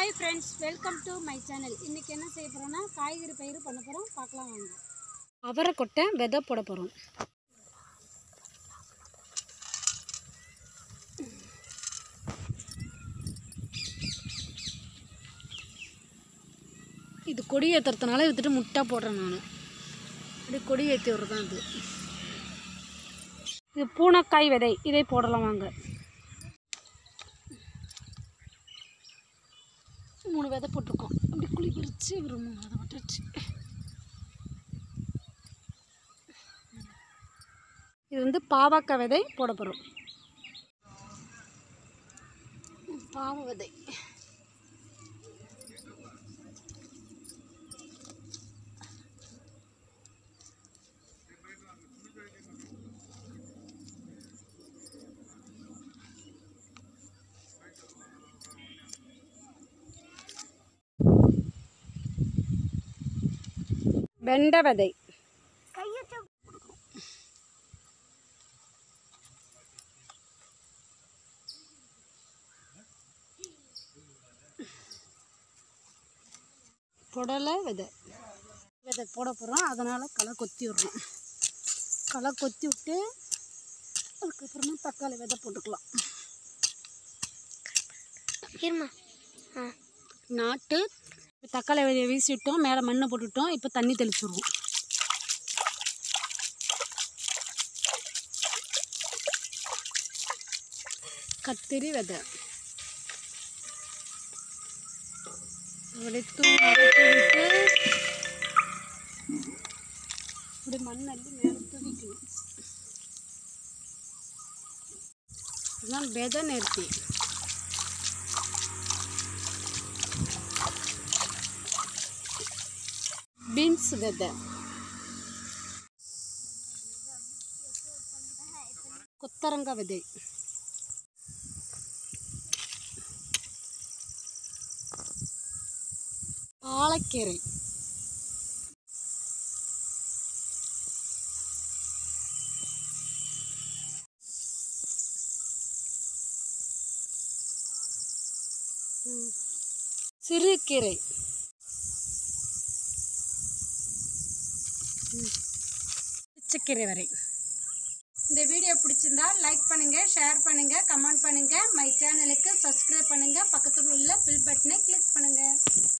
Hi friends welcome to my channel இன்றைக்கி என்ன செய்ய போகிறோன்னா காய்கறி பயிர் பண்ண போகிறோம் பார்க்கலாம் வாங்க அவரை கொட்டை விதை போட போகிறோம் இது கொடி ஏற்றுறதுனால வித்துட்டு முட்டை போடுறேன் நான் இப்படி கொடி ஏற்றி விட்றது அது இது பூனைக்காய் விதை இதை போடலாம் வாங்க மூணு விதை போட்டிருக்கோம் அப்படி குழி பறித்து ஒரு மூணு விதை போட்டாச்சு இது வந்து பாவக்காய் விதை போட போகிறோம் பாவ விதை வெண்டை விதை புடலை விதை விதை போட போகிறோம் அதனால் களை கொத்தி விட்றோம் களை கொத்தி விட்டு அதுக்கப்புறமா தக்காளி விதை போட்டுக்கலாம் இருமா ஆ நாட்டு தக்காளி விதையை வீசிவிட்டோம் மேலே மண்ணை போட்டுவிட்டோம் இப்போ தண்ணி தெளிச்சுடுவோம் கத்திரி விதை அப்படி தூவி விட்டு இப்படி மண் அள்ளி மேலே தூவிக்கணும் இதுதான் விதை நிறுத்தி பீன்ஸ் விதை கொத்தரங்காய் விதை பாலக்கீரை ம். சிறுகீரை பிச்சைக்கீரை வரை இந்த வீடியோ பிடிச்சிருந்தா லைக் பண்ணுங்கள் ஷேர் பண்ணுங்கள் கமெண்ட் பண்ணுங்கள் மை சேனலுக்கு சப்ஸ்கிரைப் பண்ணுங்கள் பக்கத்தில் உள்ள பில் பட்டனை கிளிக் பண்ணுங்கள்